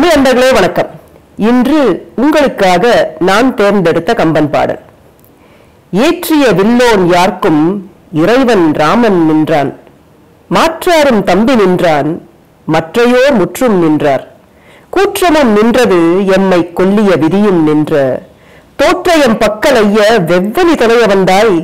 தமிழ் அன்பர்களே வணக்கம் இன்று உங்களுக்காக நான் தேர்ந்தெடுத்த கம்பன் பாடல் ஏற்றிய வில்லோன் யார்க்கும் இறைவன் ராமன் நின்றான் மாற்றாரும் தம்பி நின்றான் மற்றையோர் முற்றும் நின்றார் கூற்றமும் நின்றது எம்மை கொல்லிய விதியும் நின்ற தோற்றயம் பக்கலைய வெவ்வலி தொலைய வந்தாய்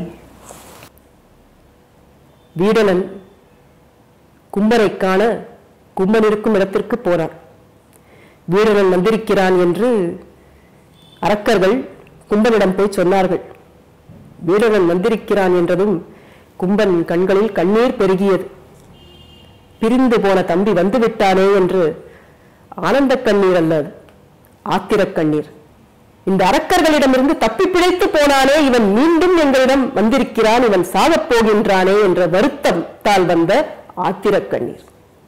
வீடனன் கும்பரைக் காண கும்பன் இருக்கும் இடத்திற்கு போனான் வீரனன் வந்திருக்கிறான் என்று அரக்கர்கள் கும்பனிடம் போய் சொன்னார்கள் வீரனன் வந்திருக்கிறான் என்றதும் கும்பன் கண்களில் கண்ணீர் பெருகியது பிரிந்து போன தம்பி வந்துவிட்டானே என்று ஆனந்த கண்ணீர் அல்ல அது, ஆத்திரக் கண்ணீர் இந்த அரக்கர்களிடமிருந்து தப்பி பிழைத்து போனானே இவன் மீண்டும் எங்களிடம் வந்திருக்கிறான் இவன் சாகப் போகின்றானே என்ற வருத்தத்தால் வந்த ஆத்திரக் கண்ணீர்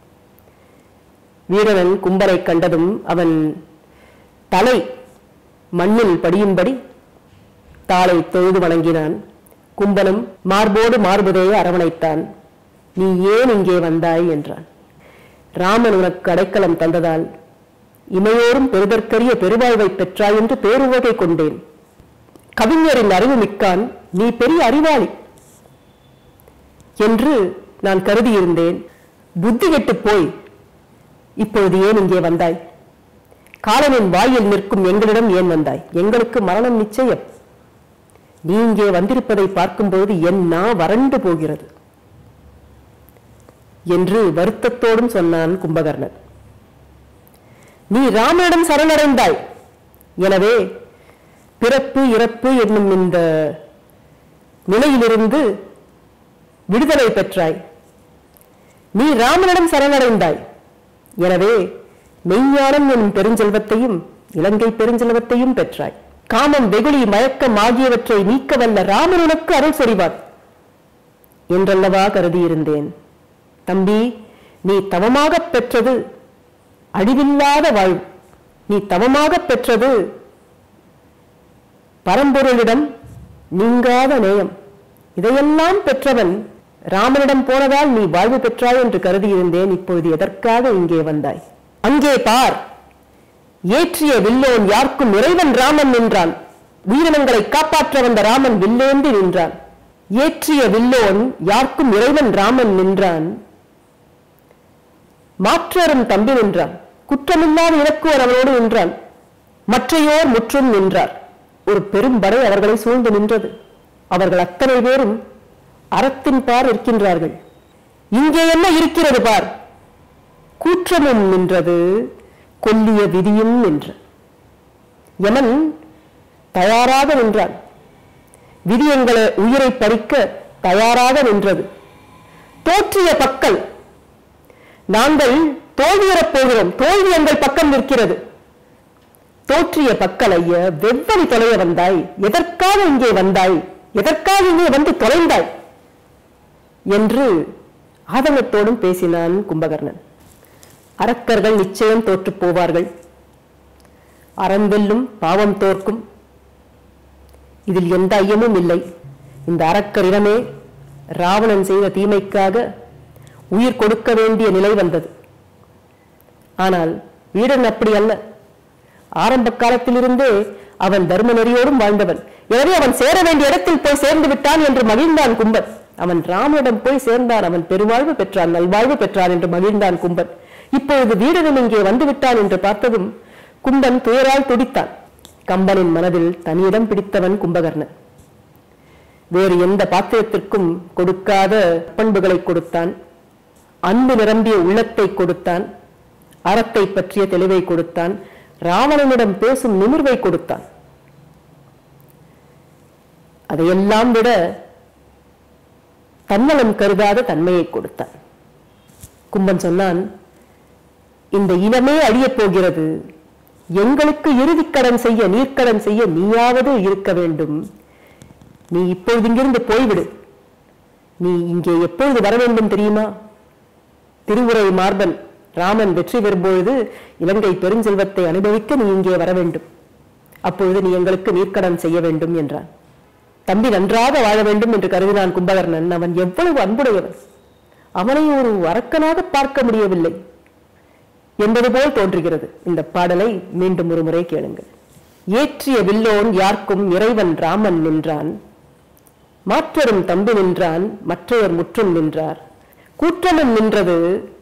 வீரனன் கும்பரை கண்டதும் அவன் தலை மண்ணில் படியும்படி தாளை தொழுது வணங்கினான் கும்பனும் மார்போடு மார்புதையை அரவணைத்தான் நீ ஏன் இங்கே வந்தாய் என்றான் ராமன் உனக்கு அடைக்கலம் தந்ததால் இமையோரும் பெறுதற்கரிய பெருவாழ்வை பெற்றாய் என்று பேருவகை கொண்டேன் கவிஞரின் அறிவு மிக்கான் நீ பெரிய அறிவாளி என்று நான் கருதியிருந்தேன் புத்தி கெட்டுப் போய் இப்பொழுது ஏன் இங்கே வந்தாய் காலனின் வாயில் நிற்கும் எங்களிடம் ஏன் வந்தாய் எங்களுக்கு மரணம் நிச்சயம் நீ இங்கே வந்திருப்பதை பார்க்கும்போது என் நா வறண்டு போகிறது என்று வருத்தத்தோடும் சொன்னான் கும்பகர்ணன் நீ ராமனிடம் சரணடைந்தாய் எனவே பிறப்பு இறப்பு என்னும் இந்த நிலையிலிருந்து விடுதலை பெற்றாய் நீ ராமனிடம் சரணடைந்தாய் எனவே மெய்ஞானம் எனும் பெருஞ்செல்வத்தையும் இலங்கை பெருஞ்செல்வத்தையும் பெற்றாய் காமம் வெகுளி மயக்கம் ஆகியவற்றை நீக்க வல்ல ராமன் உனக்கு அருள் சொரிவார் என்றல்லவா கருதியிருந்தேன் தம்பி நீ தவமாகப் பெற்றது அழிவில்லாத வாழ்வு நீ தவமாகப் பெற்றது பரம்பொருளிடம் நீங்காத நேயம் இதையெல்லாம் பெற்றவன் ராமனிடம் போனதால் நீ வாழ்வு பெற்றாய் என்று கருதியிருந்தேன் இப்பொழுது எதற்காக இங்கே வந்தாய் அங்கே பார் ஏற்றிய வில்லோன் யார்க்கும் இறைவன் ராமன் நின்றான் உயிரினங்களை காப்பாற்ற வந்த ராமன் வில்லேந்தி நின்றான் ஏற்றிய வில்லோன் யார்க்கும் இறைவன் ராமன் நின்றான் மாற்றரும் தம்பி நின்றான் குற்றமில்லாத இலக்குவர் அவனோடு நின்றான் மற்றையோர் முற்றும் நின்றார் ஒரு பெரும் படை அவர்களை சூழ்ந்து நின்றது அவர்கள் அத்தனை பேரும் அறத்தின் பார் இருக்கின்றார்கள் இங்கே என்ன இருக்கிறது பார் கூற்றமும் நின்றது கொல்லிய விதியும் நின்ற யமன் தயாராக நின்றான் விதி எங்களை உயிரை பறிக்க தயாராக நின்றது தோற்றிய பக்கல் நாங்கள் தோல்வியறப் போகிறோம் தோல்வி எங்கள் பக்கம் நிற்கிறது தோற்றிய பக்கலைய வெவ்வழி தொலைய வந்தாய் எதற்காக இங்கே வந்தாய் எதற்காக இங்கே வந்து தொலைந்தாய் என்று ஆதங்கத்தோடும் பேசினான் கும்பகர்ணன் அரக்கர்கள் நிச்சயம் தோற்றுப் போவார்கள் அறம் வெல்லும் பாவம் தோற்கும் இதில் எந்த ஐயமும் இல்லை இந்த அரக்கரிடமே ராவணன் செய்த தீமைக்காக உயிர் கொடுக்க வேண்டிய நிலை வந்தது ஆனால் வீரன் அப்படி அல்ல ஆரம்ப காலத்திலிருந்தே அவன் தர்ம நெறியோடும் வாழ்ந்தவன் எனவே அவன் சேர வேண்டிய இடத்தில் போய் சேர்ந்து விட்டான் என்று மகிழ்ந்தான் கும்பன் அவன் ராமனிடம் போய் சேர்ந்தான் அவன் பெருவாழ்வு பெற்றான் நல்வாழ்வு பெற்றான் என்று மகிழ்ந்தான் கும்பன் இப்பொழுது வீரனும் இங்கே வந்து விட்டான் என்று பார்த்ததும் கும்பன் துயரால் துடித்தான் கம்பனின் மனதில் தனியிடம் பிடித்தவன் கும்பகர்ணன் வேறு எந்த பாத்திரத்திற்கும் கொடுக்காத பண்புகளை கொடுத்தான் அன்பு நிரம்பிய உள்ளத்தை கொடுத்தான் அறத்தை பற்றிய தெளிவை கொடுத்தான் ராவணனிடம் பேசும் நிமிர்வை கொடுத்தான் அதையெல்லாம் விட தன்னலம் கருதாத தன்மையை கொடுத்தான் கும்பன் சொன்னான் இந்த இனமே அழியப் போகிறது எங்களுக்கு இறுதிக்கடன் செய்ய நீர்க்கடன் செய்ய நீயாவது இருக்க வேண்டும் நீ இப்பொழுது இங்கிருந்து போய்விடு நீ இங்கே எப்பொழுது வர வேண்டும் தெரியுமா திருவுரை மார்பன் ராமன் வெற்றி பெறும்பொழுது இலங்கை பெருஞ்செல்வத்தை அனுபவிக்க நீ இங்கே வர வேண்டும் அப்பொழுது நீ எங்களுக்கு நீர்க்கடன் செய்ய வேண்டும் என்றான் தம்பி நன்றாக வாழ வேண்டும் என்று கருதினான் கும்பகர்ணன் அவன் எவ்வளவு அன்புடையவன் அவனை ஒரு அரக்கனாக பார்க்க முடியவில்லை என்பது போல் தோன்றுகிறது இந்த பாடலை மீண்டும் ஒரு முறை கேளுங்கள் ஏற்றிய வில்லோன் யார்க்கும் இறைவன் ராமன் நின்றான் மாற்றரும் தம்பி நின்றான் மற்றையர் முற்றும் நின்றார் கூற்றமும் நின்றது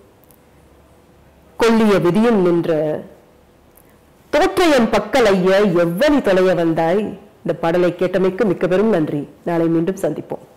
கொல்லிய விதியும் நின்ற தோற்றையம் பக்கல் ஐய எவ்வளி தொலைய வந்தாய் இந்த பாடலை கேட்டமைக்கு மிக்க பெரும் நன்றி நாளை மீண்டும் சந்திப்போம்